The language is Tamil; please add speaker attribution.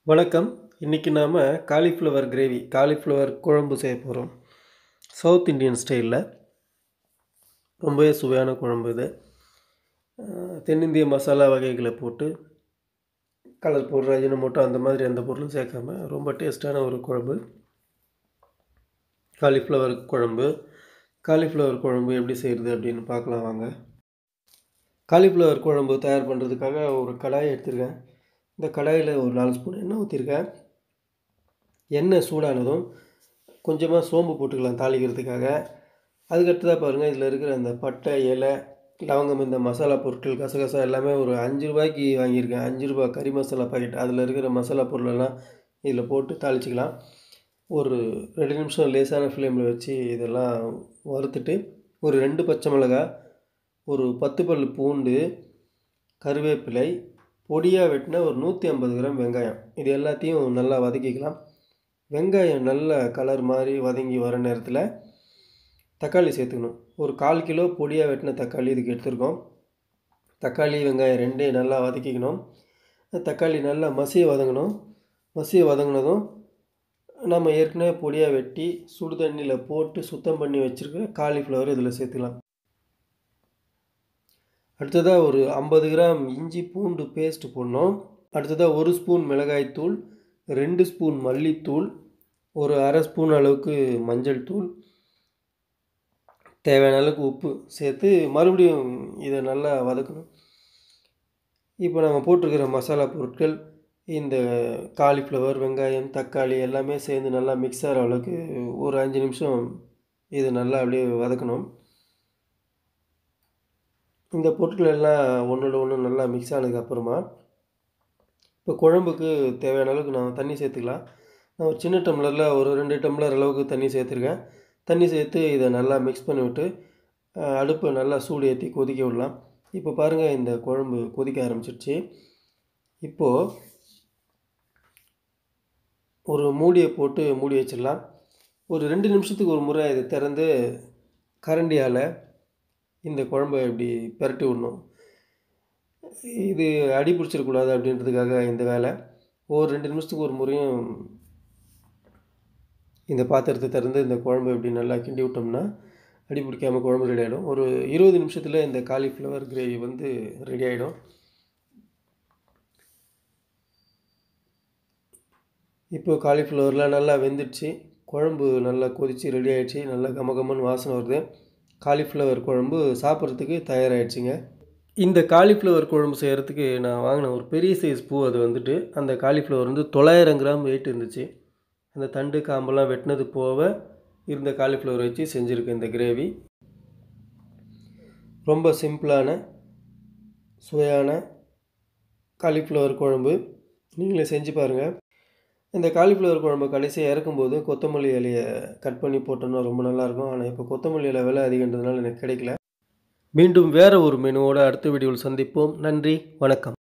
Speaker 1: வணக்கம் இன்றைக்கி நாம் காலிஃப்ளவர் கிரேவி காலிஃப்ளவர் குழம்பு செய்ய போகிறோம் சவுத் இந்தியன் ஸ்டைலில் ரொம்பவே சுவையான குழம்பு இது அஹ், தென்னிந்திய மசாலா வகைகளை போட்டு கலர் பவுடர் அஜினமோட்டோ அந்த மாதிரி எந்த பொருளும் சேர்க்காம ரொம்ப டேஸ்ட்டான ஒரு குழம்பு காலிஃப்ளவர் குழம்பு காலிஃப்ளவர் குழம்பு எப்படி செய்கிறது அப்படின்னு பார்க்கலாம் வாங்க காலிஃப்ளவர் குழம்பு தயார் பண்ணுறதுக்காக ஒரு கடாய் எடுத்திருக்கேன் இந்த கடாயில் ஒரு நாலு ஸ்பூன் எண்ணெய் ஊற்றிருக்கேன் எண்ணெய் சூடானதும் கொஞ்சமாக சோம்பு போட்டுக்கலாம் தாளிக்கிறதுக்காக அதுக்கடுத்ததாக பாருங்கள் இதில் இருக்கிற அந்த பட்டை இலை லவங்கம் இந்த மசாலா பொருட்கள் கசகசா எல்லாமே ஒரு அஞ்சு ரூபாய்க்கு வாங்கியிருக்கேன் அஞ்சு ரூபாய் கறி மசாலா பாக்கெட் அதில் இருக்கிற மசாலா பொருளெல்லாம் இதில் போட்டு தாளிச்சிக்கலாம் ஒரு ரெண்டு நிமிஷம் லேசான ஃப்ளேமில் வச்சு இதெல்லாம் வறுத்துட்டு ஒரு ரெண்டு பச்சை மிளகாய் ஒரு பத்து பல் பூண்டு கருவேப்பிலை பொடியாக வெட்டின ஒரு நூற்றி ஐம்பது கிராம் வெங்காயம் இது எல்லாத்தையும் நல்லா வதக்கிக்கலாம் வெங்காயம் நல்ல கலர் மாதிரி வதங்கி வர நேரத்தில் தக்காளி சேர்த்துக்கணும் ஒரு கால் கிலோ பொடியாக வெட்டின தக்காளி இதுக்கு எடுத்துருக்கோம் தக்காளி வெங்காயம் ரெண்டையும் நல்லா வதக்கிக்கணும் தக்காளி நல்லா மசிய வதங்கணும் மசிய வதங்கினதும் நம்ம ஏற்கனவே பொடியாக வெட்டி சுடு தண்ணியில் போட்டு சுத்தம் பண்ணி வச்சுருக்கிற காலிஃப்ளவர் இதில் சேர்த்துக்கலாம் அடுத்ததாக ஒரு ஐம்பது கிராம் இஞ்சி பூண்டு பேஸ்ட் போடணும் அடுத்ததாக ஒரு ஸ்பூன் மிளகாய்த்தூள் ரெண்டு ஸ்பூன் மல்லித்தூள் ஒரு அரை ஸ்பூன் அளவுக்கு மஞ்சள் தூள் தேவையான அளவுக்கு உப்பு சேர்த்து மறுபடியும் இதை நல்லா வதக்கணும் இப்போ நம்ம போட்டிருக்கிற மசாலா பொருட்கள் இந்த காலிஃப்ளவர் வெங்காயம் தக்காளி எல்லாமே சேர்ந்து நல்லா மிக்ஸ் ஆகிற அளவுக்கு ஒரு அஞ்சு நிமிஷம் இது நல்லா அப்படியே வதக்கணும் இந்த பொருட்கள் எல்லாம் ஒன்றோட ஒன்று நல்லா மிக்ஸ் ஆனதுக்கப்புறமா இப்போ குழம்புக்கு தேவையான அளவுக்கு நான் தண்ணி சேர்த்துக்கலாம் நான் ஒரு சின்ன டம்ளரில் ஒரு ரெண்டு டம்ளர் அளவுக்கு தண்ணி சேர்த்துருக்கேன் தண்ணி சேர்த்து இதை நல்லா மிக்ஸ் பண்ணி விட்டு அஹ், அடுப்பை நல்லா சூடு ஏற்றி கொதிக்க விடலாம் இப்போ பாருங்கள் இந்த குழம்பு கொதிக்க ஆரம்பிச்சிருச்சு இப்போது ஒரு மூடியை போட்டு மூடி வச்சிடலாம் ஒரு ரெண்டு நிமிஷத்துக்கு ஒரு முறை இதை திறந்து கரண்டியால் இந்த குழம்பை இப்படி பெரட்டி விடணும் இது அடி பிடிச்சிடக்கூடாது அப்படின்றதுக்காக இந்த வேலை ஒரு ரெண்டு நிமிஷத்துக்கு ஒரு முறையும் இந்த பாத்திரத்தை திறந்து இந்த குழம்பு இப்படி நல்லா கிண்டி விட்டோம்னா அடி பிடிக்காமல் குழம்பு ரெடி ஆகிடும் ஒரு இருபது நிமிஷத்தில் இந்த காலிஃப்ளவர் கிரேவி வந்து ரெடி ஆகிடும் இப்போ காலிஃப்ளவர்லாம் நல்லா வெந்துடுச்சு குழம்பு நல்லா கொதித்து ரெடி ஆயிடுச்சு நல்லா கம கமன்னு வாசனை வருது காலிஃப்ளவர் குழம்பு சாப்பிட்றதுக்கு தயாராகிடுச்சுங்க இந்த காலிஃப்ளவர் குழம்பு செய்கிறதுக்கு நான் வாங்கின ஒரு பெரிய சைஸ் பூ அது வந்துட்டு அந்த காலிஃப்ளவர் வந்து தொள்ளாயிரம் கிராம் வெயிட் இருந்துச்சு அந்த தண்டு காம்பெல்லாம் வெட்டினது போக இருந்த காலிஃப்ளவர் வச்சு செஞ்சுருக்கேன் இந்த கிரேவி ரொம்ப சிம்பிளான சுவையான காலிஃப்ளவர் குழம்பு நீங்களே செஞ்சு பாருங்கள் இந்த காலிஃப்ளவர் குழம்பு கடைசியாக இறக்கும்போது கொத்தமல்லி இலையை கட் பண்ணி போட்டோம்னா ரொம்ப நல்லாயிருக்கும் ஆனால் இப்போ கொத்தமல்லி இலை விலை அதிகன்றதுனால எனக்கு கிடைக்கல மீண்டும் வேறு ஒரு மெனுவோடு அடுத்த வீடியோவில் சந்திப்போம் நன்றி வணக்கம்